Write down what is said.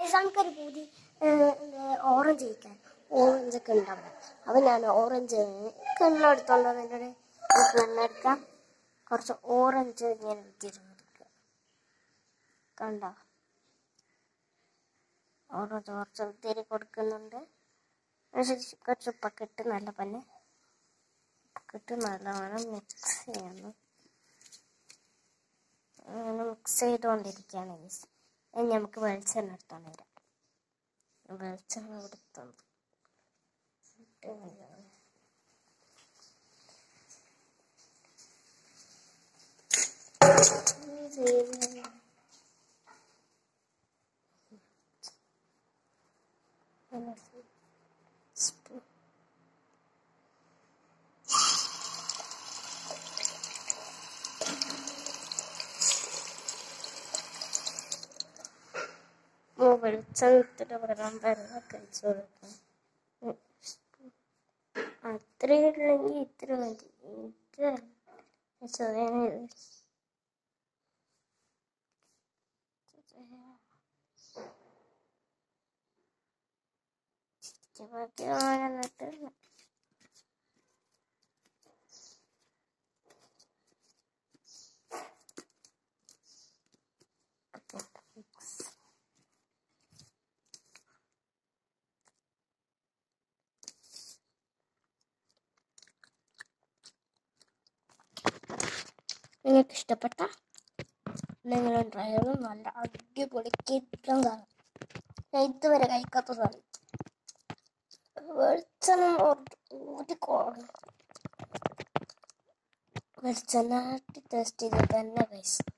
നമുക്കൊരു പൂതി ഓറഞ്ച് കഴിക്കാൻ ഓറഞ്ച് ഒക്കെ ഉണ്ടാവും അപ്പം ഞാൻ ഓറഞ്ച് കണ്ണെടുത്തോണ്ട് വന്നിട്ട് നമുക്ക് കണ്ണെടുക്കാം കുറച്ച് ഓറഞ്ച് ഇങ്ങനെ വിറ്റിരുന്നെടുക്കുക കണ്ടോ ഓറഞ്ച് കുറച്ച് ഒത്തിരി കൊടുക്കുന്നുണ്ട് അതിനുശേഷം കുറച്ച് ഉപ്പൊക്കെ നല്ല പന്നെ ഉപ്പൊക്കെ നല്ലവണ്ണം മിക്സ് ചെയ്യണം അങ്ങനെ മിക്സ് ചെയ്തുകൊണ്ടിരിക്കുകയാണ് ഗൈസ് ഇനി നമുക്ക് വെളിച്ചെണ്ണ എടുത്തോണ്ട് വരാം വെളിച്ചെണ്ണ എടുത്തോണ്ട് ഇട്ട് വരാം. ഇത് ചെയ്യുന്നത് സ്പൂൺ വെളിച്ചെണ്ണത്തിൻ്റെ പകരം വെള്ളം കഴിച്ചു കൊടുക്കാം ഉം. അത്രയില്ലെങ്കിൽ ഇത്ര മതി ഇത്ര ചെറിയ എന്നിട്ട് നിങ്ങൾക്ക് ഇഷ്ടപ്പെട്ട നിങ്ങൾ ഡ്രൈവറും നല്ല അടിപൊളി കിട്ടും കാണും ഞാൻ ഇതുവരെ കഴിക്കാത്ത സാധനം വെളിച്ചെണ്ണ ഊട്ടിക്കോണം വെളിച്ചെണ്ണ ടേസ്റ്റ് ചെയ്ത് തന്നെ കഴിച്ചു